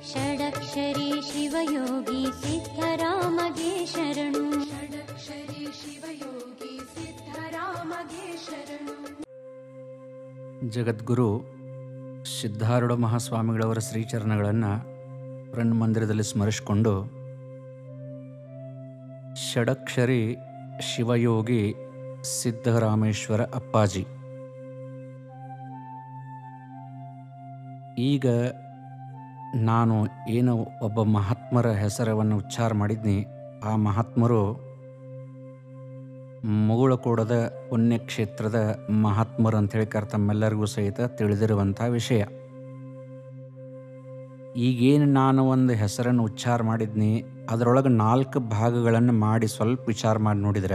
ಷಡಕ್ಷರಿ ಶಿವಯೋಗಿ ಸಿದ್ಧರಾಮಗೆ ಶರಣು ಷಡಕ್ಷರಿ ಶಿವಯೋಗಿ ಸಿದ್ಧರಾಮಗೆ ಶರಣು ಜಗದ್ಗುರು ಸಿದ್ಧಾರೂಢ ಮಹಾಸ್ವಾಮಿಗಳವರ ಶ್ರೀಚರಣಗಳನ್ನು ಬ್ರಹ್ಮ ಮಂದಿರದಲ್ಲಿ ಸ್ಮರಿಸಿಕೊಂಡು ಷಡಕ್ಷರಿ ಶಿವಯೋಗಿ ಸಿದ್ಧರಾಮೇಶ್ವರ ಅಪ್ಪಾಜಿ ಈಗ ನಾನು ಏನು ಒಬ್ಬ ಮಹಾತ್ಮರ ಹೆಸರವನ್ನು ಉಚ್ಚಾರ ಮಾಡಿದ್ನಿ ಆ ಮಹಾತ್ಮರು ಮುಗುಳಕೋಡದ ಪುಣ್ಯಕ್ಷೇತ್ರದ ಮಹಾತ್ಮರು ಅಂತೇಳಿ ಕರ್ ತಮ್ಮೆಲ್ಲರಿಗೂ ಸಹಿತ ತಿಳಿದಿರುವಂಥ ವಿಷಯ ಈಗೇನು ನಾನು ಒಂದು ಹೆಸರನ್ನು ಉಚ್ಚಾರ ಮಾಡಿದ್ನಿ ಅದರೊಳಗೆ ನಾಲ್ಕು ಭಾಗಗಳನ್ನು ಮಾಡಿ ಸ್ವಲ್ಪ ವಿಚಾರ ಮಾಡಿ ನೋಡಿದ್ರೆ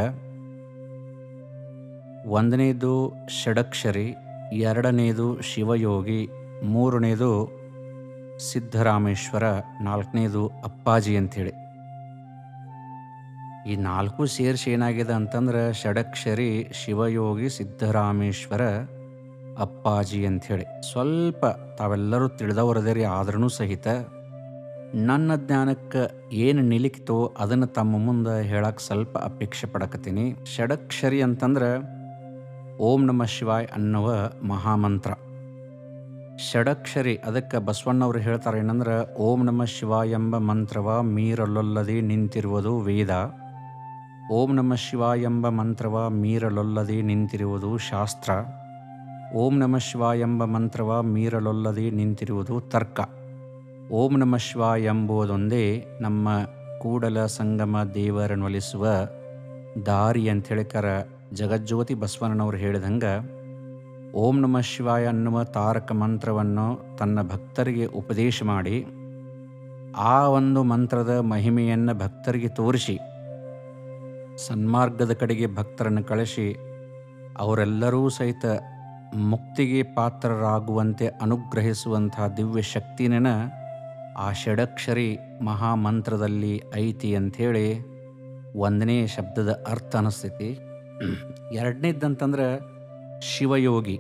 ಒಂದನೇದು ಷಡಕ್ಷರಿ ಎರಡನೇದು ಶಿವಯೋಗಿ ಮೂರನೇದು ಸಿದ್ಧರಾಮೇಶ್ವರ ನಾಲ್ಕನೇದು ಅಪ್ಪಾಜಿ ಅಂಥೇಳಿ ಈ ನಾಲ್ಕು ಸೇರಿಸಿ ಏನಾಗಿದೆ ಅಂತಂದ್ರೆ ಷಡಕ್ಷರಿ ಶಿವಯೋಗಿ ಸಿದ್ಧರಾಮೇಶ್ವರ ಅಪ್ಪಾಜಿ ಅಂಥೇಳಿ ಸ್ವಲ್ಪ ತಾವೆಲ್ಲರೂ ತಿಳಿದವರದೇರಿ ಆದ್ರೂ ಸಹಿತ ನನ್ನ ಜ್ಞಾನಕ್ಕೆ ಏನು ನಿಲಿಕ್ತೋ ಅದನ್ನು ತಮ್ಮ ಮುಂದೆ ಹೇಳಕ್ಕೆ ಸ್ವಲ್ಪ ಅಪೇಕ್ಷೆ ಪಡಕತ್ತೀನಿ ಷಡಕ್ಷರಿ ಅಂತಂದ್ರೆ ಓಂ ನಮ ಶಿವಾಯ್ ಅನ್ನುವ ಮಹಾಮಂತ್ರ ಷಡಕ್ಷರಿ ಅದಕ್ಕೆ ಬಸವಣ್ಣವರು ಹೇಳ್ತಾರೆ ಏನಂದ್ರೆ ಓಂ ನಮ ಶಿವಾಯ ಎಂಬ ಮಂತ್ರವ ಮೀರಲೊಲ್ಲದೆ ನಿಂತಿರುವುದು ವೇದ ಓಂ ನಮ ಶಿವಾಯ ಎಂಬ ಮಂತ್ರವ ಮೀರಲೊಲ್ಲದೆ ನಿಂತಿರುವುದು ಶಾಸ್ತ್ರ ಓಂ ನಮ ಶಿವಾಯ ಎಂಬ ಮಂತ್ರವ ಮೀರಲೊಲ್ಲದೆ ನಿಂತಿರುವುದು ತರ್ಕ ಓಂ ನಮ ಶಿವಾಯ ಎಂಬುದೊಂದೇ ನಮ್ಮ ಕೂಡಲ ಸಂಗಮ ದೇವರನ್ನೊಲಿಸುವ ದಾರಿ ಅಂಥೇಳಿ ಕರ ಜಗಜ್ಯೋತಿ ಬಸವಣ್ಣನವರು ಹೇಳಿದಂಗೆ ಓಂ ನಮ ಶಿವಾಯ ಅನ್ನುವ ತಾರಕ ಮಂತ್ರವನ್ನು ತನ್ನ ಭಕ್ತರಿಗೆ ಉಪದೇಶ ಮಾಡಿ ಆ ಒಂದು ಮಂತ್ರದ ಮಹಿಮೆಯನ್ನು ಭಕ್ತರಿಗೆ ತೋರಿಸಿ ಸನ್ಮಾರ್ಗದ ಕಡೆಗೆ ಭಕ್ತರನ್ನು ಕಳಿಸಿ ಅವರೆಲ್ಲರೂ ಸಹಿತ ಮುಕ್ತಿಗೆ ಪಾತ್ರರಾಗುವಂತೆ ಅನುಗ್ರಹಿಸುವಂಥ ದಿವ್ಯ ಶಕ್ತಿನ ಆ ಷಡಕ್ಷರಿ ಮಹಾಮಂತ್ರದಲ್ಲಿ ಐತಿ ಅಂಥೇಳಿ ಒಂದನೇ ಶಬ್ದದ ಅರ್ಥ ಅನಿಸ್ತೈತಿ ಎರಡನೇದಂತಂದ್ರೆ ಶಿವಯೋಗಿ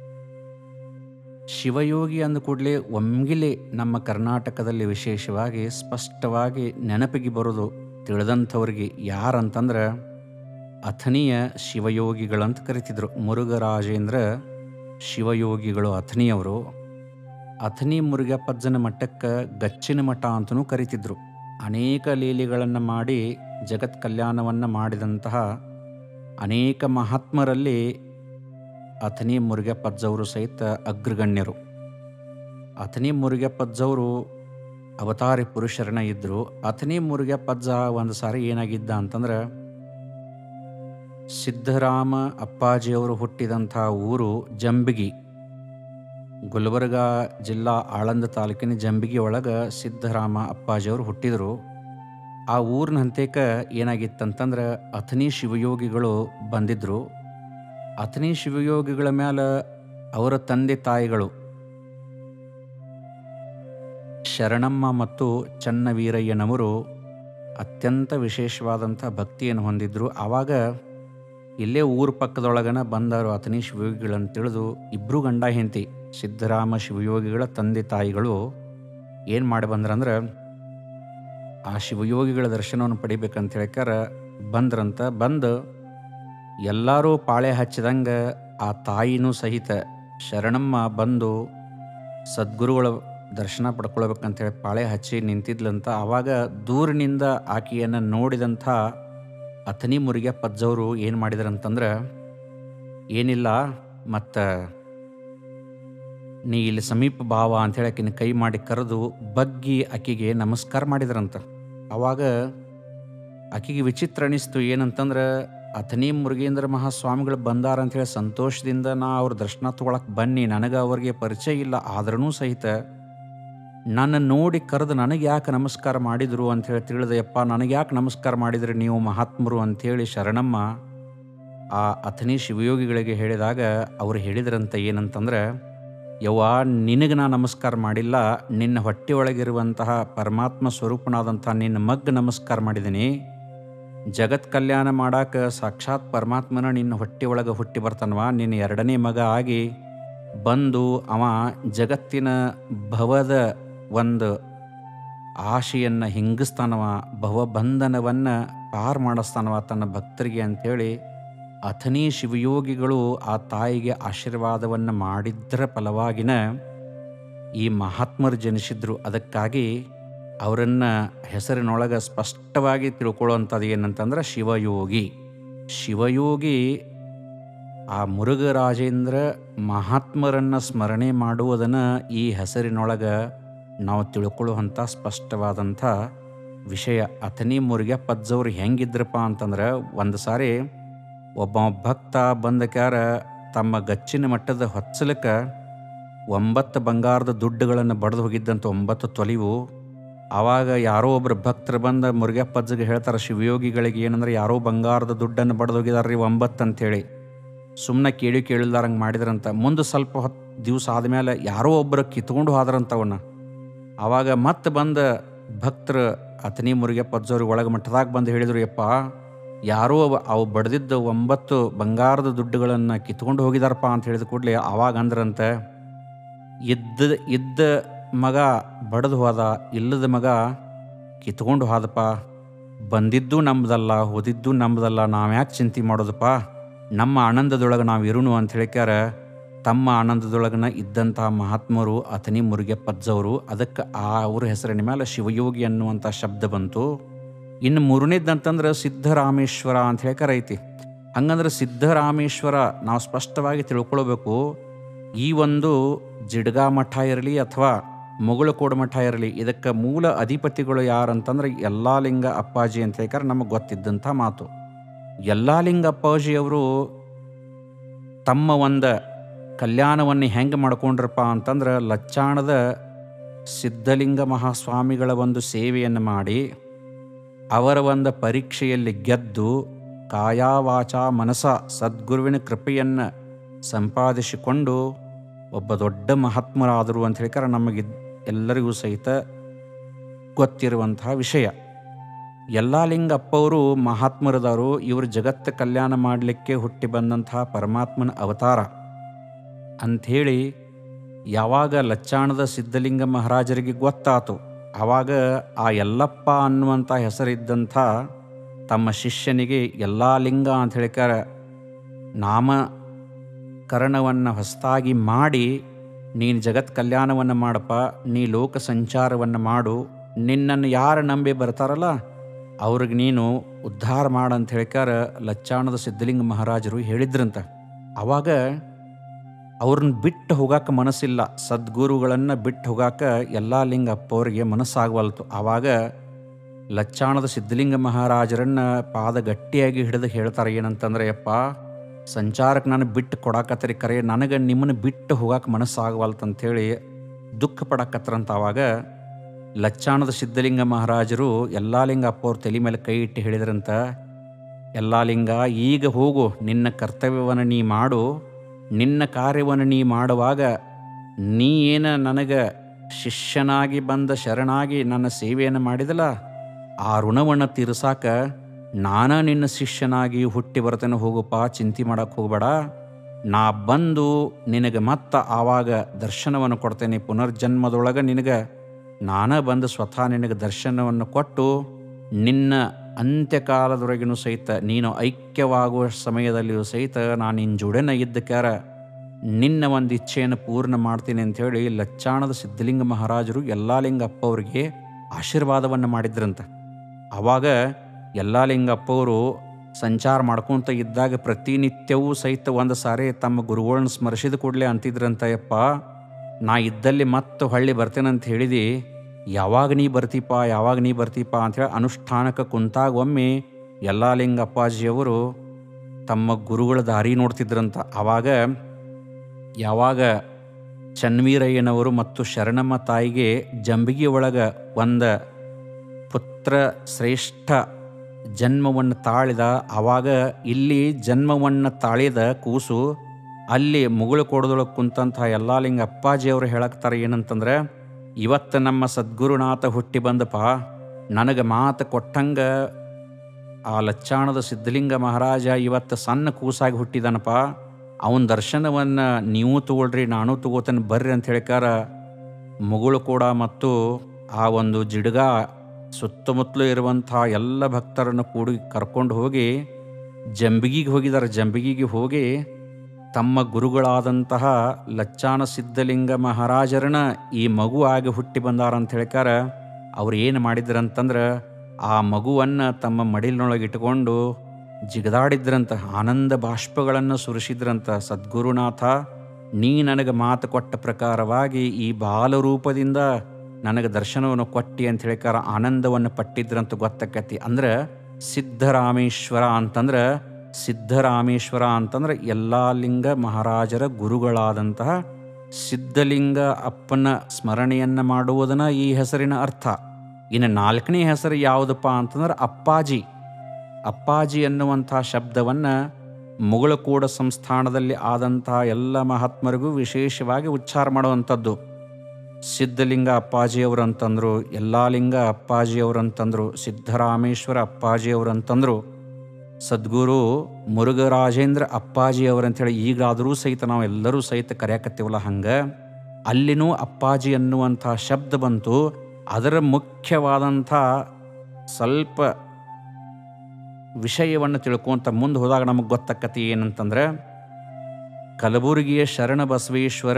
ಶಿವಯೋಗಿ ಅಂದ ಕೂಡಲೇ ಒಮ್ಗಿಲೆ ನಮ್ಮ ಕರ್ನಾಟಕದಲ್ಲಿ ವಿಶೇಷವಾಗಿ ಸ್ಪಷ್ಟವಾಗಿ ನೆನಪಿಗೆ ಬರೋದು ತಿಳಿದಂಥವ್ರಿಗೆ ಯಾರಂತಂದ್ರೆ ಅಥನಿಯ ಶಿವಯೋಗಿಗಳಂತ ಕರಿತಿದ್ರು ಮುರುಘರಾಜೇಂದ್ರ ಶಿವಯೋಗಿಗಳು ಅಥನಿಯವರು ಅಥನಿ ಮುರುಗಪ್ಪಜ್ಜನ ಮಠಕ್ಕೆ ಗಚ್ಚಿನ ಮಠ ಅಂತಲೂ ಕರಿತಿದ್ರು ಅನೇಕ ಲೀಲೆಗಳನ್ನು ಮಾಡಿ ಜಗತ್ ಕಲ್ಯಾಣವನ್ನು ಮಾಡಿದಂತಹ ಅನೇಕ ಮಹಾತ್ಮರಲ್ಲಿ ಅಥನಿ ಮುರುಗಪ್ಪಜ್ಜವರು ಸಹಿತ ಅಗ್ರಗಣ್ಯರು ಅಥನಿ ಮುರುಗಪ್ಪಜ್ಜವರು ಅವತಾರಿ ಪುರುಷರನ್ನ ಇದ್ದರು ಅಥನಿ ಮುರುಗಪ್ಪಜ್ಜ ಒಂದು ಸಾರಿ ಏನಾಗಿದ್ದ ಅಂತಂದ್ರೆ ಸಿದ್ಧರಾಮ ಅಪ್ಪಾಜಿಯವರು ಹುಟ್ಟಿದಂಥ ಊರು ಜಂಬಿಗಿ ಗುಲ್ಬರ್ಗ ಜಿಲ್ಲಾ ಆಳಂದ ತಾಲೂಕಿನ ಜಂಬಿಗಿ ಒಳಗೆ ಸಿದ್ಧರಾಮ ಅಪ್ಪಾಜಿಯವರು ಹುಟ್ಟಿದರು ಆ ಊರಿನ ಹಂತೇಕ ಏನಾಗಿತ್ತಂತಂದ್ರೆ ಅಥನಿ ಶಿವಯೋಗಿಗಳು ಬಂದಿದ್ದರು ಅಥನಿ ಶಿವಯೋಗಿಗಳ ಮೇಲೆ ಅವರ ತಂದೆ ತಾಯಿಗಳು ಶರಣಮ್ಮ ಮತ್ತು ಚನ್ನವೀರಯ್ಯನವರು ಅತ್ಯಂತ ವಿಶೇಷವಾದಂಥ ಭಕ್ತಿಯನ್ನು ಹೊಂದಿದ್ರು ಆವಾಗ ಇಲ್ಲೇ ಊರ ಪಕ್ಕದೊಳಗನ ಬಂದರು ಅಥನಿ ಶಿವಯೋಗಿಗಳಂತ ತಿಳಿದು ಇಬ್ಬರು ಗಂಡ ಹೆಂಡತಿ ಸಿದ್ದರಾಮ ಶಿವಯೋಗಿಗಳ ತಂದೆ ತಾಯಿಗಳು ಏನು ಮಾಡಿ ಬಂದ್ರಂದ್ರೆ ಆ ಶಿವಯೋಗಿಗಳ ದರ್ಶನವನ್ನು ಪಡಿಬೇಕಂತ ಹೇಳ್ಕಾರ ಬಂದ್ರಂತ ಬಂದು ಎಲ್ಲರೂ ಪಾಳೆ ಹಚ್ಚಿದಂಗೆ ಆ ತಾಯಿನೂ ಸಹಿತ ಶರಣಮ್ಮ ಬಂದು ಸದ್ಗುರುಗಳ ದರ್ಶನ ಪಡ್ಕೊಳ್ಬೇಕಂತ ಹೇಳಿ ಪಾಳೆ ಹಚ್ಚಿ ನಿಂತಿದ್ಲಂತ ಆವಾಗ ದೂರಿನಿಂದ ಆಕೆಯನ್ನು ನೋಡಿದಂಥ ಅಥನಿ ಮುರುಗೆ ಪಜ್ಜವರು ಏನು ಮಾಡಿದ್ರಂತಂದ್ರೆ ಏನಿಲ್ಲ ಮತ್ತು ನೀ ಇಲ್ಲಿ ಸಮೀಪ ಭಾವ ಅಂಥೇಳಿ ಆಕಿನ ಕೈ ಮಾಡಿ ಕರೆದು ಬಗ್ಗಿ ಆಕೆಗೆ ನಮಸ್ಕಾರ ಮಾಡಿದ್ರಂತ ಆವಾಗ ಆಕೆಗೆ ವಿಚಿತ್ರ ಅನಿಸ್ತು ಏನಂತಂದ್ರೆ ಅಥನಿ ಮುರುಗೇಂದ್ರ ಮಹಾಸ್ವಾಮಿಗಳು ಬಂದಾರ ಅಂಥೇಳಿ ಸಂತೋಷದಿಂದ ನಾ ಅವ್ರ ದರ್ಶನ ತೊಗೊಳಕ್ಕೆ ಬನ್ನಿ ನನಗೆ ಅವ್ರಿಗೆ ಪರಿಚಯ ಇಲ್ಲ ಆದ್ರೂ ಸಹಿತ ನನ್ನ ನೋಡಿ ಕರೆದು ನನಗೆ ಯಾಕೆ ನಮಸ್ಕಾರ ಮಾಡಿದರು ಅಂಥೇಳಿ ತಿಳಿದೆಯಪ್ಪ ನನಗೆ ಯಾಕೆ ನಮಸ್ಕಾರ ಮಾಡಿದ್ರಿ ನೀವು ಮಹಾತ್ಮರು ಅಂಥೇಳಿ ಶರಣಮ್ಮ ಆ ಅಥನಿ ಶಿವಯೋಗಿಗಳಿಗೆ ಹೇಳಿದಾಗ ಅವ್ರು ಹೇಳಿದ್ರಂತ ಏನಂತಂದ್ರೆ ಯವ್ವ ನಿನಗೆ ನಾ ನಮಸ್ಕಾರ ಮಾಡಿಲ್ಲ ನಿನ್ನ ಹೊಟ್ಟೆಯೊಳಗಿರುವಂತಹ ಪರಮಾತ್ಮ ಸ್ವರೂಪನಾದಂಥ ನಿನ್ನ ಮಗ್ ನಮಸ್ಕಾರ ಮಾಡಿದ್ದೀನಿ ಜಗತ್ ಕಲ್ಯಾಣ ಮಾಡಾಕ ಸಾಕ್ಷಾತ್ ಪರಮಾತ್ಮನ ನಿನ್ನ ಹೊಟ್ಟೆಯೊಳಗೆ ಹುಟ್ಟಿ ಬರ್ತಾನವ ನಿನ್ನ ಎರಡನೇ ಮಗ ಆಗಿ ಬಂದು ಅವ ಜಗತ್ತಿನ ಭವದ ಒಂದು ಆಶೆಯನ್ನು ಹಿಂಗಿಸ್ತಾನವ ಭವಬಂಧನವನ್ನು ಪಾರು ಮಾಡಿಸ್ತಾನವ ತನ್ನ ಭಕ್ತರಿಗೆ ಅಂಥೇಳಿ ಅಥನಿ ಶಿವಯೋಗಿಗಳು ಆ ತಾಯಿಗೆ ಆಶೀರ್ವಾದವನ್ನು ಮಾಡಿದ್ದರ ಫಲವಾಗಿನ ಈ ಮಹಾತ್ಮರು ಜನಿಸಿದ್ರು ಅದಕ್ಕಾಗಿ ಅವರನ್ನು ಹೆಸರಿನೊಳಗೆ ಸ್ಪಷ್ಟವಾಗಿ ತಿಳ್ಕೊಳ್ಳುವಂಥದ್ದು ಏನಂತಂದ್ರೆ ಶಿವಯೋಗಿ ಶಿವಯೋಗಿ ಆ ಮುರುಘರಾಜೇಂದ್ರ ಮಹಾತ್ಮರನ್ನು ಸ್ಮರಣೆ ಮಾಡುವುದನ್ನು ಈ ಹೆಸರಿನೊಳಗೆ ನಾವು ತಿಳ್ಕೊಳ್ಳುವಂಥ ಸ್ಪಷ್ಟವಾದಂಥ ವಿಷಯ ಅಥನಿ ಮುರುಘ ಪಜ್ಜವ್ರು ಹೆಂಗಿದ್ರಪ್ಪ ಅಂತಂದ್ರೆ ಒಂದು ಸಾರಿ ಒಬ್ಬ ಭಕ್ತ ಬಂದಕ್ಯಾರ ತಮ್ಮ ಗಚ್ಚಿನ ಮಟ್ಟದ ಹೊಚ್ಚಲಕ್ಕೆ ಒಂಬತ್ತು ಬಂಗಾರದ ದುಡ್ಡುಗಳನ್ನು ಬಡ್ದು ಹೋಗಿದ್ದಂಥ ಒಂಬತ್ತು ತೊಲಿವು ಆವಾಗ ಯಾರೋ ಒಬ್ಬರು ಭಕ್ತರು ಬಂದ ಮುರುಗಪ್ಪಜ್ಜಿಗೆ ಹೇಳ್ತಾರೆ ಶಿವಯೋಗಿಗಳಿಗೆ ಏನಂದ್ರೆ ಯಾರೋ ಬಂಗಾರದ ದುಡ್ಡನ್ನು ಬಡ್ದು ಹೋಗಿದಾರೆ ರೀ ಒಂಬತ್ತು ಅಂತೇಳಿ ಸುಮ್ಮನೆ ಕೇಳಿ ಕೇಳಿಲ್ದಾರಂಗೆ ಮಾಡಿದ್ರಂತ ಮುಂದೆ ಸ್ವಲ್ಪ ಹೊತ್ತು ದಿವಸ ಆದಮೇಲೆ ಯಾರೋ ಒಬ್ಬರು ಕಿತ್ಕೊಂಡು ಹೋದ್ರಂತವನ್ನ ಆವಾಗ ಮತ್ತೆ ಬಂದ ಭಕ್ತರು ಅತನಿ ಮುರುಗಪ್ಪಜ್ಜವ್ರಿಗೆ ಒಳಗೆ ಮಟ್ಟದಾಗ ಬಂದು ಹೇಳಿದ್ರು ಯಪ್ಪ ಯಾರೋ ಅವ ಅವು ಬಡ್ದಿದ್ದ ಒಂಬತ್ತು ಬಂಗಾರದ ದುಡ್ಡುಗಳನ್ನು ಕಿತ್ಕೊಂಡು ಹೋಗಿದಾರಪ್ಪ ಅಂತ ಹೇಳಿದ ಕೂಡಲೇ ಆವಾಗ ಅಂದ್ರಂತೆ ಇದ್ದ ಇದ್ದ ಮಗ ಬಡ್ದು ಹೋದ ಇಲ್ಲದ ಮಗ ಕಿತ್ಕೊಂಡು ಹೋದಪ್ಪ ಬಂದಿದ್ದು ನಮ್ದಲ್ಲ ಹೋದಿದ್ದು ನಮ್ದಲ್ಲ ನಾವು ಯಾಕೆ ಚಿಂತೆ ಮಾಡೋದಪ್ಪ ನಮ್ಮ ಆನಂದದೊಳಗೆ ನಾವು ಇರುನು ಅಂತ ಹೇಳಿಕ್ಯಾರ ತಮ್ಮ ಆನಂದದೊಳಗನ ಇದ್ದಂಥ ಮಹಾತ್ಮರು ಅಥನಿ ಮುರುಗೆ ಪಜ್ಜವರು ಅದಕ್ಕೆ ಆ ಅವ್ರ ಹೆಸರಿನ ಮೇಲೆ ಶಿವಯೋಗಿ ಅನ್ನುವಂಥ ಶಬ್ದ ಬಂತು ಇನ್ನು ಮೂರನೇದಂತಂದ್ರೆ ಸಿದ್ಧರಾಮೇಶ್ವರ ಅಂತ ಹೇಳ್ಕಾರ ಐತಿ ಹಂಗಂದ್ರೆ ಸಿದ್ಧರಾಮೇಶ್ವರ ನಾವು ಸ್ಪಷ್ಟವಾಗಿ ತಿಳ್ಕೊಳ್ಬೇಕು ಈ ಒಂದು ಜಿಡ್ಗಾ ಮಠ ಇರಲಿ ಅಥವಾ ಮುಗುಳಕೋಡು ಮಠ ಇರಲಿ ಇದಕ್ಕೆ ಮೂಲ ಅಧಿಪತಿಗಳು ಯಾರಂತಂದ್ರೆ ಯಲ್ಲಾಲಿಂಗ ಅಪ್ಪಾಜಿ ಅಂತ ಹೇಳ್ತಾರೆ ನಮಗೆ ಗೊತ್ತಿದ್ದಂಥ ಮಾತು ಯಲ್ಲಾಲಿಂಗ ಅಪ್ಪಾಜಿಯವರು ತಮ್ಮ ಒಂದು ಕಲ್ಯಾಣವನ್ನು ಹೆಂಗೆ ಮಾಡ್ಕೊಂಡ್ರಪ್ಪ ಅಂತಂದ್ರೆ ಲಚ್ಚಾಣದ ಸಿದ್ಧಲಿಂಗ ಮಹಾಸ್ವಾಮಿಗಳ ಒಂದು ಸೇವೆಯನ್ನು ಮಾಡಿ ಅವರ ಒಂದು ಪರೀಕ್ಷೆಯಲ್ಲಿ ಗೆದ್ದು ಕಾಯಾವಾಚ ಮನಸ ಸದ್ಗುರುವಿನ ಕೃಪೆಯನ್ನು ಸಂಪಾದಿಸಿಕೊಂಡು ಒಬ್ಬ ದೊಡ್ಡ ಮಹಾತ್ಮರಾದರು ಅಂತ ಹೇಳ್ತಾರೆ ನಮಗೆ ಎಲ್ಲರಿಗೂ ಸಹಿತ ಗೊತ್ತಿರುವಂತಹ ವಿಷಯ ಎಲ್ಲ ಲಿಂಗಪ್ಪವರು ಮಹಾತ್ಮರದವರು ಇವರು ಜಗತ್ತು ಕಲ್ಯಾಣ ಮಾಡಲಿಕ್ಕೆ ಹುಟ್ಟಿ ಬಂದಂತಹ ಪರಮಾತ್ಮನ ಅವತಾರ ಅಂಥೇಳಿ ಯಾವಾಗ ಲಚ್ಚಾಣದ ಸಿದ್ಧಲಿಂಗ ಮಹಾರಾಜರಿಗೆ ಗೊತ್ತಾತು ಆವಾಗ ಆ ಯಲ್ಲಪ್ಪ ಅನ್ನುವಂಥ ಹೆಸರಿದ್ದಂಥ ತಮ್ಮ ಶಿಷ್ಯನಿಗೆ ಎಲ್ಲಾ ಲಿಂಗ ಅಂತ ಹೇಳಿಕಾರ ನಾಮಕರಣವನ್ನು ಹೊಸದಾಗಿ ಮಾಡಿ ನೀನು ಜಗತ್ ಕಲ್ಯಾಣವನ್ನು ಮಾಡಪ್ಪ ನೀ ಲೋಕ ಸಂಚಾರವನ್ನು ಮಾಡು ನಿನ್ನನ್ನು ಯಾರು ನಂಬಿ ಬರ್ತಾರಲ್ಲ ಅವ್ರಿಗೆ ನೀನು ಉದ್ಧಾರ ಮಾಡಂತ ಹೇಳಿಕಾರ ಲಚ್ಚಾಣದ ಸಿದ್ಧಲಿಂಗ ಮಹಾರಾಜರು ಹೇಳಿದ್ರಂತ ಆವಾಗ ಅವ್ರನ್ನ ಬಿಟ್ಟು ಹೋಗಾಕ ಮನಸ್ಸಿಲ್ಲ ಸದ್ಗುರುಗಳನ್ನು ಬಿಟ್ಟು ಹೋಗಾಕ ಎಲ್ಲ ಲಿಂಗ ಅಪ್ಪವ್ರಿಗೆ ಮನಸ್ಸಾಗವಲ್ತು ಆವಾಗ ಲಚ್ಚಾಣದ ಸಿದ್ಧಲಿಂಗ ಮಹಾರಾಜರನ್ನ ಪಾದ ಗಟ್ಟಿಯಾಗಿ ಹಿಡಿದು ಹೇಳ್ತಾರೆ ಏನಂತಂದ್ರೆ ಯಪ್ಪ ಸಂಚಾರಕ್ಕೆ ನಾನು ಬಿಟ್ಟು ಕೊಡಾಕತ್ತರಿ ಕರೆ ನನಗೆ ನಿಮ್ಮನ್ನು ಬಿಟ್ಟು ಹೋಗಾಕ ಮನಸ್ಸಾಗವಲ್ತಂಥೇಳಿ ದುಃಖ ಪಡಕತ್ತರಂತ ಆವಾಗ ಲಚ್ಚಾಣದ ಸಿದ್ಧಲಿಂಗ ಮಹಾರಾಜರು ಎಲ್ಲಾ ಲಿಂಗ ಅಪ್ಪವ್ರ ತಲೆ ಮೇಲೆ ಕೈ ಇಟ್ಟು ಹೇಳಿದ್ರಂತ ಎಲ್ಲಾ ಲಿಂಗ ಈಗ ಹೋಗು ನಿನ್ನ ಕರ್ತವ್ಯವನ್ನು ನೀ ಮಾಡು ನಿನ್ನ ಕಾರ್ಯವನ್ನು ನೀ ಮಾಡುವಾಗ ನೀ ಏನ ನನಗೆ ಶಿಷ್ಯನಾಗಿ ಬಂದ ಶರಣಾಗಿ ನನ್ನ ಸೇವೆಯನ್ನು ಮಾಡಿದಲ್ಲ ಆ ಋಣವನ್ನು ತೀರ್ಸಾಕ ನಾನ ನಿನ್ನ ಶಿಷ್ಯನಾಗಿ ಹುಟ್ಟಿ ಬರ್ತೇನೆ ಹೋಗಪ್ಪ ಚಿಂತೆ ಮಾಡಕ್ಕೆ ಹೋಗಬೇಡ ನಾ ಬಂದು ನಿನಗೆ ಮತ್ತೆ ಆವಾಗ ದರ್ಶನವನ್ನು ಕೊಡ್ತೇನೆ ಪುನರ್ಜನ್ಮದೊಳಗೆ ನಿನಗೆ ನಾನೇ ಬಂದು ಸ್ವತಃ ನಿನಗೆ ದರ್ಶನವನ್ನು ಕೊಟ್ಟು ನಿನ್ನ ಅಂತ್ಯಕಾಲದೊಳಗಿನೂ ಸಹಿತ ನೀನು ಐಕ್ಯವಾಗುವ ಸಮಯದಲ್ಲಿಯೂ ಸಹಿತ ನಾನು ನಿನ್ನ ಜೋಡೆನ ಇದ್ದಕ್ಕಾರ ನಿನ್ನ ಒಂದು ಇಚ್ಛೆಯನ್ನು ಪೂರ್ಣ ಮಾಡ್ತೀನಿ ಅಂಥೇಳಿ ಲಚ್ಚಾಣದ ಸಿದ್ಧಲಿಂಗ ಮಹಾರಾಜರು ಎಲ್ಲಾ ಲಿಂಗಪ್ಪ ಅವರಿಗೆ ಆಶೀರ್ವಾದವನ್ನು ಮಾಡಿದ್ರಂತ ಆವಾಗ ಎಲ್ಲಾ ಲಿಂಗಪ್ಪವರು ಸಂಚಾರ ಮಾಡ್ಕೊತ ಇದ್ದಾಗ ಪ್ರತಿನಿತ್ಯವೂ ಸಹಿತ ಒಂದು ಸಾರಿ ತಮ್ಮ ಗುರುಗಳನ್ನ ಸ್ಮರಿಸಿದ ಕೂಡಲೇ ಅಂತಿದ್ರಂತ ಯಪ್ಪ ನಾ ಇದ್ದಲ್ಲಿ ಮತ್ತೆ ಹೊಳ್ಳಿ ಬರ್ತೇನಂತ ಹೇಳಿದಿ ಯಾವಾಗ ನೀ ಬರ್ತೀಪ ಯಾವಾಗ ನೀ ಬರ್ತೀಪ ಅಂಥೇಳಿ ಅನುಷ್ಠಾನಕ್ಕೆ ಕುಂತಾಗ ಒಮ್ಮೆ ಎಲ್ಲಾ ಲಿಂಗ ಅಪ್ಪಾಜಿಯವರು ತಮ್ಮ ಗುರುಗಳ ದಾರಿ ನೋಡ್ತಿದ್ರಂತ ಆವಾಗ ಯಾವಾಗ ಚನ್ವೀರಯ್ಯನವರು ಮತ್ತು ಶರಣಮ್ಮ ತಾಯಿಗೆ ಜಂಬಿಗೆ ಒಳಗೆ ಒಂದು ಪುತ್ರ ಶ್ರೇಷ್ಠ ಜನ್ಮವನ್ನು ತಾಳಿದ ಆವಾಗ ಇಲ್ಲಿ ಜನ್ಮವನ್ನು ತಾಳಿದ ಕೂಸು ಅಲ್ಲಿ ಮುಗುಳು ಕೊಡದೊಳಗೆ ಕುಂತಂಥ ಎಲ್ಲಾ ಲಿಂಗ ಅಪ್ಪಾಜಿಯವರು ಹೇಳಕ್ತಾರೆ ಏನಂತಂದ್ರೆ ಇವತ್ತು ನಮ್ಮ ಸದ್ಗುರುನಾಥ ಹುಟ್ಟಿ ಬಂದಪ್ಪ ನನಗೆ ಮಾತು ಕೊಟ್ಟಂಗ ಆ ಲಚ್ಚಾಣದ ಸಿದ್ಧಲಿಂಗ ಮಹಾರಾಜ ಇವತ್ತು ಸಣ್ಣ ಕೂಸಾಗಿ ಹುಟ್ಟಿದಾನಪ್ಪ ಅವನ ದರ್ಶನವನ್ನು ನೀವು ತಗೊಳ್ರಿ ನಾನು ತಗೋತೇನೆ ಬರ್ರಿ ಅಂತ ಹೇಳಿಕಾರ ಮುಗುಳು ಕೂಡ ಮತ್ತು ಆ ಒಂದು ಜಿಡ್ಗ ಸುತ್ತಮುತ್ತಲು ಇರುವಂಥ ಎಲ್ಲ ಭಕ್ತರನ್ನು ಕೂಡಿ ಕರ್ಕೊಂಡು ಹೋಗಿ ಜಂಬಿಗಿಗೆ ಹೋಗಿದ್ದಾರೆ ಜಂಬಿಗಿಗೆ ಹೋಗಿ ತಮ್ಮ ಗುರುಗಳಾದಂತಹ ಲಚ್ಚಾನ ಸಿದ್ಧಲಿಂಗ ಮಹಾರಾಜರನ್ನ ಈ ಮಗು ಆಗಿ ಹುಟ್ಟಿ ಬಂದಾರ ಅಂತ ಹೇಳ್ಕಾರ ಅವ್ರು ಏನು ಮಾಡಿದ್ರಂತಂದ್ರೆ ಆ ಮಗುವನ್ನು ತಮ್ಮ ಮಡಿಲಿನೊಳಗೆ ಇಟ್ಕೊಂಡು ಜಿಗದಾಡಿದ್ರಂತ ಆನಂದ ಬಾಷ್ಪಗಳನ್ನು ಸುರಿಸಿದ್ರಂತ ಸದ್ಗುರುನಾಥ ನೀ ನನಗೆ ಮಾತು ಕೊಟ್ಟ ಪ್ರಕಾರವಾಗಿ ಈ ಬಾಲರೂಪದಿಂದ ನನಗೆ ದರ್ಶನವನ್ನು ಕೊಟ್ಟಿ ಅಂತ ಹೇಳಿಕಾರ ಆನಂದವನ್ನು ಪಟ್ಟಿದ್ರಂತ ಗೊತ್ತಾಕತಿ ಅಂದ್ರೆ ಸಿದ್ಧರಾಮೇಶ್ವರ ಅಂತಂದ್ರೆ ಸಿದ್ಧರಾಮೇಶ್ವರ ಅಂತಂದ್ರೆ ಎಲ್ಲ ಲಿಂಗ ಮಹಾರಾಜರ ಗುರುಗಳಾದಂತಹ ಸಿದ್ಧಲಿಂಗ ಅಪ್ಪನ ಸ್ಮರಣೆಯನ್ನು ಮಾಡುವುದನ್ನ ಈ ಹೆಸರಿನ ಅರ್ಥ ಇನ್ನು ನಾಲ್ಕನೇ ಹೆಸರು ಯಾವುದಪ್ಪ ಅಂತಂದ್ರೆ ಅಪ್ಪಾಜಿ ಅಪ್ಪಾಜಿ ಅನ್ನುವಂಥ ಶಬ್ದವನ್ನು ಮುಗಳಕೋಡ ಸಂಸ್ಥಾನದಲ್ಲಿ ಆದಂತಹ ಎಲ್ಲ ಮಹಾತ್ಮರಿಗೂ ವಿಶೇಷವಾಗಿ ಉಚ್ಚಾರ ಮಾಡುವಂಥದ್ದು ಸಿದ್ಧಲಿಂಗ ಅಪ್ಪಾಜಿಯವರು ಅಂತಂದರು ಯಲ್ಲಾಲಿಂಗ ಅಪ್ಪಾಜಿಯವರು ಅಂತಂದರು ಸಿದ್ಧರಾಮೇಶ್ವರ ಅಪ್ಪಾಜಿಯವರು ಅಂತಂದರು ಸದ್ಗುರು ಮುರುಘರಾಜೇಂದ್ರ ಅಪ್ಪಾಜಿಯವರು ಅಂಥೇಳಿ ಈಗಾದರೂ ಸಹಿತ ನಾವು ಎಲ್ಲರೂ ಸಹಿತ ಕರೆಯಕತ್ತೀವಲ್ಲ ಹಂಗೆ ಅಲ್ಲಿನೂ ಅಪ್ಪಾಜಿ ಅನ್ನುವಂಥ ಶಬ್ದ ಬಂತು ಅದರ ಮುಖ್ಯವಾದಂಥ ಸ್ವಲ್ಪ ವಿಷಯವನ್ನು ತಿಳ್ಕೊಂತ ಮುಂದೆ ಹೋದಾಗ ನಮಗೆ ಗೊತ್ತಾಕತಿ ಏನಂತಂದ್ರೆ ಕಲಬುರಗಿಯ ಶರಣ ಬಸವೇಶ್ವರ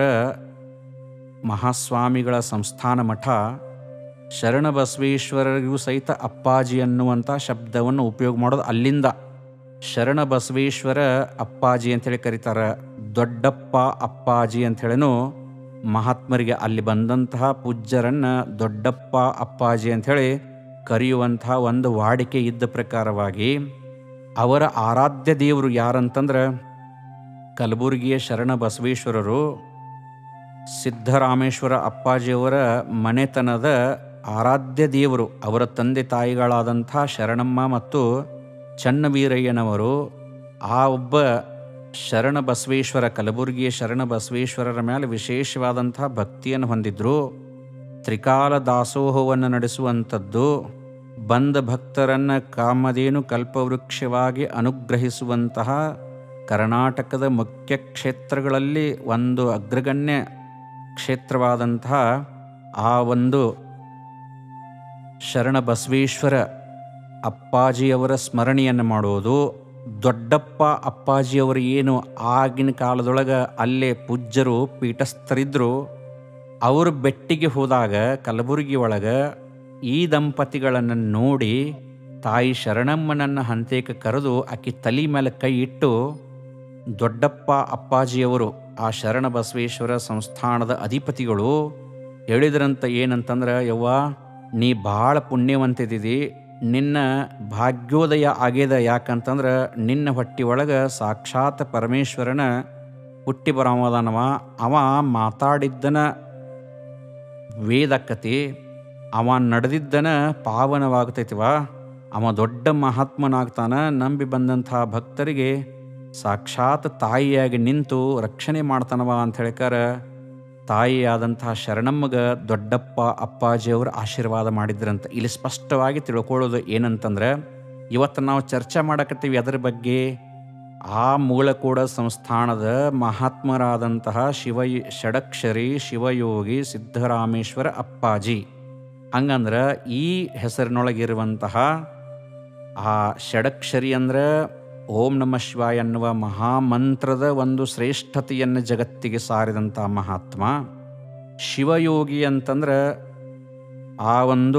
ಮಹಾಸ್ವಾಮಿಗಳ ಸಂಸ್ಥಾನ ಮಠ ಶರಣ ಬಸವೇಶ್ವರರಿಗೂ ಸಹಿತ ಅಪ್ಪಾಜಿ ಅನ್ನುವಂಥ ಶಬ್ದವನ್ನು ಉಪಯೋಗ ಮಾಡೋದು ಅಲ್ಲಿಂದ ಶರಣ ಬಸವೇಶ್ವರ ಅಪ್ಪಾಜಿ ಅಂತೇಳಿ ಕರೀತಾರೆ ದೊಡ್ಡಪ್ಪ ಅಪ್ಪಾಜಿ ಅಂಥೇಳಿನೂ ಮಹಾತ್ಮರಿಗೆ ಅಲ್ಲಿ ಬಂದಂತಹ ಪೂಜ್ಯರನ್ನು ದೊಡ್ಡಪ್ಪ ಅಪ್ಪಾಜಿ ಅಂಥೇಳಿ ಕರೆಯುವಂತಹ ಒಂದು ವಾಡಿಕೆ ಇದ್ದ ಪ್ರಕಾರವಾಗಿ ಅವರ ಆರಾಧ್ಯ ದೇವರು ಯಾರಂತಂದ್ರೆ ಕಲಬುರಗಿಯ ಶರಣ ಬಸವೇಶ್ವರರು ಸಿದ್ಧರಾಮೇಶ್ವರ ಅಪ್ಪಾಜಿಯವರ ಮನೆತನದ ಆರಾಧ್ಯ ದೇವರು ಅವರ ತಂದೆ ತಾಯಿಗಳಾದಂಥ ಶರಣಮ್ಮ ಮತ್ತು ಚನ್ನವೀರಯ್ಯನವರು ಆ ಒಬ್ಬ ಶರಣ ಬಸವೇಶ್ವರ ಕಲಬುರಗಿಯ ಶರಣ ಬಸವೇಶ್ವರರ ಮೇಲೆ ವಿಶೇಷವಾದಂಥ ಭಕ್ತಿಯನ್ನು ಹೊಂದಿದ್ರು ತ್ರಿಕಾಲ ದಾಸೋಹವನ್ನು ನಡೆಸುವಂಥದ್ದು ಬಂದ ಭಕ್ತರನ್ನು ಕಾಮಧೇನು ಕಲ್ಪವೃಕ್ಷವಾಗಿ ಅನುಗ್ರಹಿಸುವಂತಹ ಕರ್ನಾಟಕದ ಮುಖ್ಯ ಕ್ಷೇತ್ರಗಳಲ್ಲಿ ಒಂದು ಅಗ್ರಗಣ್ಯ ಕ್ಷೇತ್ರವಾದಂತಹ ಆ ಒಂದು ಶರಣ ಬಸವೇಶ್ವರ ಅಪ್ಪಾಜಿಯವರ ಸ್ಮರಣೆಯನ್ನು ಮಾಡುವುದು ದೊಡ್ಡಪ್ಪ ಅಪ್ಪಾಜಿಯವರು ಏನು ಆಗಿನ ಕಾಲದೊಳಗೆ ಅಲ್ಲೇ ಪೂಜ್ಯರು ಪೀಠಸ್ಥರಿದ್ದರು ಅವರು ಬೆಟ್ಟಿಗೆ ಹೋದಾಗ ಕಲಬುರಗಿ ಒಳಗೆ ಈ ದಂಪತಿಗಳನ್ನು ನೋಡಿ ತಾಯಿ ಶರಣಮ್ಮನನ್ನು ಹಂತೇಕ ಕರೆದು ಆಕಿ ತಲೆ ಮೇಲೆ ಕೈ ಇಟ್ಟು ದೊಡ್ಡಪ್ಪ ಅಪ್ಪಾಜಿಯವರು ಆ ಶರಣ ಬಸವೇಶ್ವರ ಸಂಸ್ಥಾನದ ಅಧಿಪತಿಗಳು ಹೇಳಿದ್ರಂತ ಏನಂತಂದ್ರೆ ಯವ್ವ ನೀ ಭಾಳ ಪುಣ್ಯವಂತಿದ್ದೀರಿ ನಿನ್ನ ಭಾಗ್ಯೋದಯ ಆಗ್ಯದ ಯಾಕಂತಂದ್ರೆ ನಿನ್ನ ಹೊಟ್ಟಿ ಒಳಗೆ ಸಾಕ್ಷಾತ್ ಪರಮೇಶ್ವರನ ಹುಟ್ಟಿ ಬರಮದಾನವ ಅವ ಮಾತಾಡಿದ್ದನ ವೇದಕ್ಕತಿ ಅವ ನಡೆದಿದ್ದನ ಪಾವನವಾಗ್ತೈತಿವ ಅವ ದೊಡ್ಡ ಮಹಾತ್ಮನಾಗ್ತಾನ ನಂಬಿ ಬಂದಂಥ ಭಕ್ತರಿಗೆ ಸಾಕ್ಷಾತ್ ತಾಯಿಯಾಗಿ ನಿಂತು ರಕ್ಷಣೆ ಮಾಡ್ತಾನವ ಅಂತ ಹೇಳ್ಕಾರ ತಾಯಿಯಾದಂತಹ ಶರಣಮ್ಮಗ ದೊಡ್ಡಪ್ಪ ಅಪ್ಪಾಜಿಯವರು ಆಶೀರ್ವಾದ ಮಾಡಿದ್ರಂತ ಇಲ್ಲಿ ಸ್ಪಷ್ಟವಾಗಿ ತಿಳ್ಕೊಳ್ಳೋದು ಏನಂತಂದ್ರೆ ಇವತ್ತು ನಾವು ಚರ್ಚೆ ಮಾಡಕತ್ತೀವಿ ಅದರ ಬಗ್ಗೆ ಆ ಮೂಲಕೂಡ ಸಂಸ್ಥಾನದ ಮಹಾತ್ಮರಾದಂತಹ ಶಿವ ಷಡಕ್ಷರಿ ಶಿವಯೋಗಿ ಸಿದ್ಧರಾಮೇಶ್ವರ ಅಪ್ಪಾಜಿ ಹಂಗಂದ್ರೆ ಈ ಹೆಸರಿನೊಳಗಿರುವಂತಹ ಆ ಷಡಕ್ಷರಿ ಅಂದ್ರೆ ಓಂ ನಮ ಶಿವಾಯ ಅನ್ನುವ ಮಹಾಮಂತ್ರದ ಒಂದು ಶ್ರೇಷ್ಠತೆಯನ್ನು ಜಗತ್ತಿಗೆ ಸಾರಿದಂಥ ಮಹಾತ್ಮ ಶಿವಯೋಗಿ ಅಂತಂದ್ರೆ ಆ ಒಂದು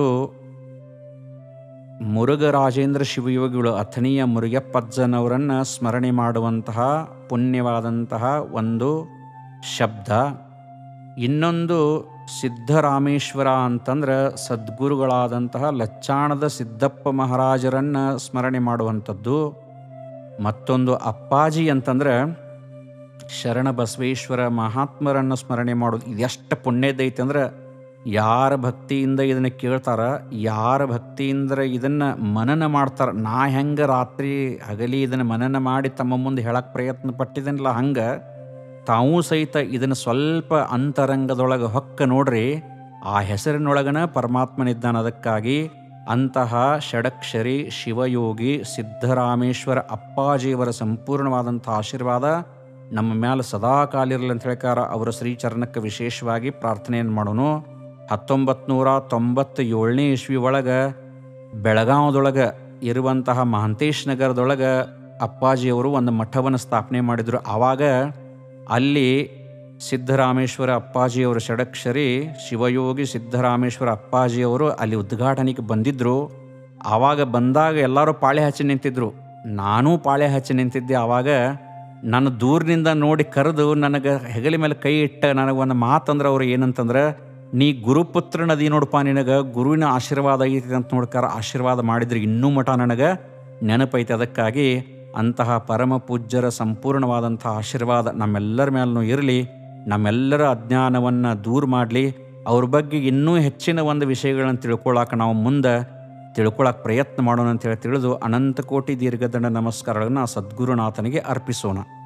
ಮುರುಘರಾಜೇಂದ್ರ ಶಿವಯೋಗಿಗಳು ಅಥಣಿಯ ಮುರುಗಪ್ಪಜ್ಜನವರನ್ನು ಸ್ಮರಣೆ ಮಾಡುವಂತಹ ಪುಣ್ಯವಾದಂತಹ ಒಂದು ಶಬ್ದ ಇನ್ನೊಂದು ಸಿದ್ಧರಾಮೇಶ್ವರ ಅಂತಂದ್ರೆ ಸದ್ಗುರುಗಳಾದಂತಹ ಲಚ್ಚಾಣದ ಸಿದ್ದಪ್ಪ ಮಹಾರಾಜರನ್ನು ಸ್ಮರಣೆ ಮಾಡುವಂಥದ್ದು ಮತ್ತೊಂದು ಅಪ್ಪಾಜಿ ಅಂತಂದ್ರೆ ಶರಣ ಬಸವೇಶ್ವರ ಮಹಾತ್ಮರನ್ನು ಸ್ಮರಣೆ ಮಾಡೋದು ಇದೆಷ್ಟು ಪುಣ್ಯದೈತೆ ಅಂದ್ರೆ ಯಾರ ಭಕ್ತಿಯಿಂದ ಇದನ್ನು ಕೇಳ್ತಾರ ಯಾರ ಭಕ್ತಿಯಿಂದ ಇದನ್ನು ಮನನ ಮಾಡ್ತಾರ ನಾ ಹೆಂಗೆ ರಾತ್ರಿ ಹಗಲಿ ಇದನ್ನು ಮನನ ಮಾಡಿ ತಮ್ಮ ಮುಂದೆ ಹೇಳಕ್ಕೆ ಪ್ರಯತ್ನ ಪಟ್ಟಿದ್ದನಲ್ಲ ಹಂಗೆ ತಾವೂ ಸಹಿತ ಇದನ್ನು ಸ್ವಲ್ಪ ಅಂತರಂಗದೊಳಗೆ ಹೊಕ್ಕ ನೋಡ್ರಿ ಆ ಹೆಸರಿನೊಳಗನ ಪರಮಾತ್ಮನಿದ್ದಾನ ಅದಕ್ಕಾಗಿ ಅಂತಹ ಷಡಕ್ಷರಿ ಶಿವಯೋಗಿ ಸಿದ್ಧರಾಮೇಶ್ವರ ಅಪ್ಪಾಜಿಯವರ ಸಂಪೂರ್ಣವಾದಂಥ ಆಶೀರ್ವಾದ ನಮ್ಮ ಮ್ಯಾಲೆ ಸದಾ ಕಾಲಿರಲಿ ಅಂತ ಹೇಳ್ಕಾರ ಅವರ ಶ್ರೀಚರಣಕ್ಕೆ ವಿಶೇಷವಾಗಿ ಪ್ರಾರ್ಥನೆಯನ್ನು ಮಾಡೋನು ಹತ್ತೊಂಬತ್ತು ನೂರ ತೊಂಬತ್ತೇಳನೇ ಇಸ್ವಿ ಒಳಗೆ ಬೆಳಗಾವದೊಳಗೆ ಇರುವಂತಹ ಮಹಂತೇಶ್ ನಗರದೊಳಗೆ ಅಪ್ಪಾಜಿಯವರು ಒಂದು ಮಠವನ್ನು ಸ್ಥಾಪನೆ ಮಾಡಿದರು ಆವಾಗ ಅಲ್ಲಿ ಸಿದ್ದರಾಮೇಶ್ವರ ಅಪ್ಪಾಜಿಯವರು ಷಡಕ್ಷರಿ ಶಿವಯೋಗಿ ಸಿದ್ದರಾಮೇಶ್ವರ ಅಪ್ಪಾಜಿಯವರು ಅಲ್ಲಿ ಉದ್ಘಾಟನೆಗೆ ಬಂದಿದ್ದರು ಆವಾಗ ಬಂದಾಗ ಎಲ್ಲರೂ ಪಾಳೆ ಹಚ್ಚಿ ನಿಂತಿದ್ರು ನಾನೂ ಪಾಳೆ ಹಚ್ಚಿ ನಿಂತಿದ್ದೆ ಆವಾಗ ನನ್ನ ದೂರಿನಿಂದ ನೋಡಿ ಕರೆದು ನನಗೆ ಹೆಗಲಿ ಮೇಲೆ ಕೈ ಇಟ್ಟ ನನಗೆ ಒಂದು ಮಾತಂದ್ರೆ ಅವ್ರು ಏನಂತಂದ್ರೆ ನೀ ಗುರುಪುತ್ರ ನದಿ ನೋಡಪ್ಪ ನಿನಗೆ ಗುರುವಿನ ಆಶೀರ್ವಾದ ಐತಿ ಅಂತ ನೋಡ್ಕಾರ ಆಶೀರ್ವಾದ ಮಾಡಿದ್ರೆ ಇನ್ನೂ ಮಠ ನನಗೆ ನೆನಪೈತೆ ಅದಕ್ಕಾಗಿ ಅಂತಹ ಪರಮ ಪೂಜ್ಯರ ಸಂಪೂರ್ಣವಾದಂಥ ಆಶೀರ್ವಾದ ನಮ್ಮೆಲ್ಲರ ಮೇಲೂ ಇರಲಿ ನಮ್ಮೆಲ್ಲರ ಅಜ್ಞಾನವನ್ನು ದೂರ ಮಾಡಲಿ ಅವ್ರ ಬಗ್ಗೆ ಇನ್ನೂ ಹೆಚ್ಚಿನ ಒಂದು ವಿಷಯಗಳನ್ನು ತಿಳ್ಕೊಳ್ಳೋಕೆ ನಾವು ಮುಂದೆ ತಿಳ್ಕೊಳ್ಳೋಕೆ ಪ್ರಯತ್ನ ಮಾಡೋಣ ಅಂತೇಳಿ ತಿಳಿದು ಅನಂತ ಕೋಟಿ ದೀರ್ಘದಂಡ ನಮಸ್ಕಾರಗಳನ್ನು ಆ ಸದ್ಗುರುನಾಥನಿಗೆ ಅರ್ಪಿಸೋಣ